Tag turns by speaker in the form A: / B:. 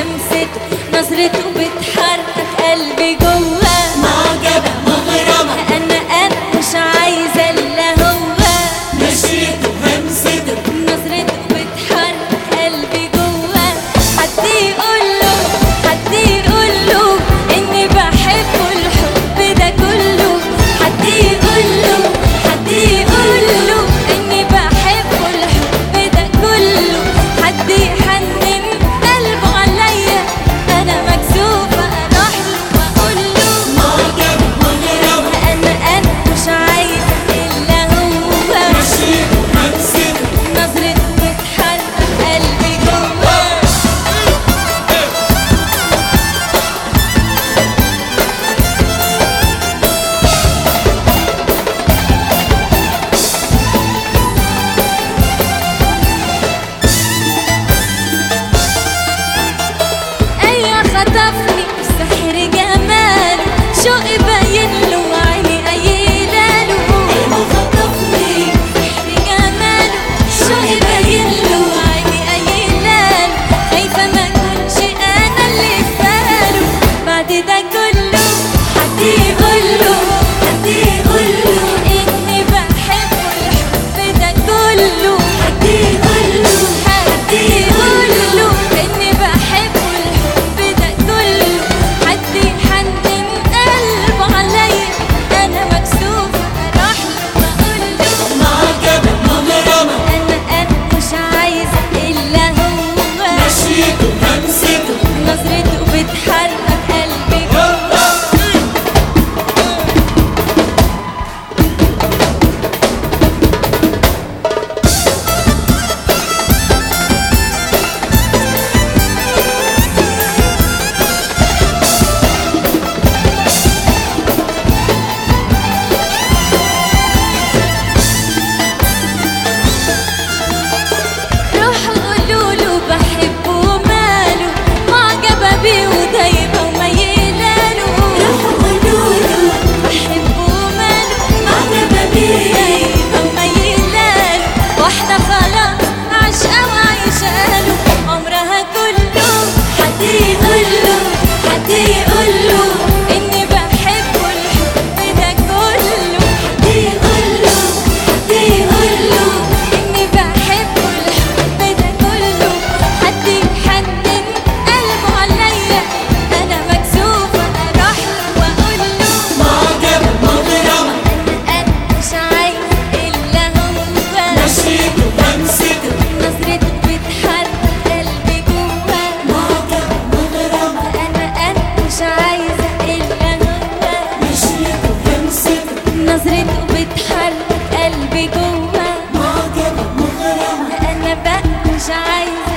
A: همسته نظرته بتحرك قلبي جواه
B: معجبة مغرمة
A: انا انا مش عايزه الا هو
B: مشيته همسته
A: نظرته بتحرك قلبي جواه حد يقول له حد يقول له اني بحبه الحب ده كله حد يقول له حد يقول له اني بحبه الحب ده كله حد يحنن قلبه عليا انا مكسوفه اروح له واقول له
B: معجبة مغرمة
A: انا انا مش عايزه الا هو
B: مشيته همسته
A: نظرته بتحرك قلبي جواه ايوه خطفني سحر جماله شوقي باين له وعيني قايله له
B: ايوه خطفني
A: سحر جماله شوقي باين له وعيني قايله له خايفه ما اكونش انا اللي في باله بعد ده كله حد يقول له حد يقول له اني بحبه الحب ده كله حد يقول له حد يقول له اني بحبه الحب ده كله حد يحنن قلبه عليا انا مكسوفه اروح له واقول له
B: معجبة مغرمة
A: انا انا مش عايزه الا هو
B: مشيته همسته
A: نظرته بتحرك قلبي جوه روحوا قولوا له بحبه وماله معجبة بيه ودايما وميلة له روحوا قولوا له بحبه وماله معجبة بيه دايما وميلة له واحدة خلاص عشقة وعايشة له عمرها كله حد يقول له حد يقول له إني بحبه الحب ده كله حد يقول له حد يقول له إني بحبه الحب ده كله حد يحنن قلبه عليا أنا مكسوفة أروح له وأقول له
B: معجبة مغرمة
A: أنا مش عايزة إلا هو
B: مشيته همسته
A: نظرته بتحرك قلبي جواه
B: معجبة مغرمة
A: أنا أنا مش عايزة إلا هو
B: مشيته همسته
A: نظرته بتحرك قلبي جواه
B: معجبة مغرمة
A: أنا بقى مش عايزة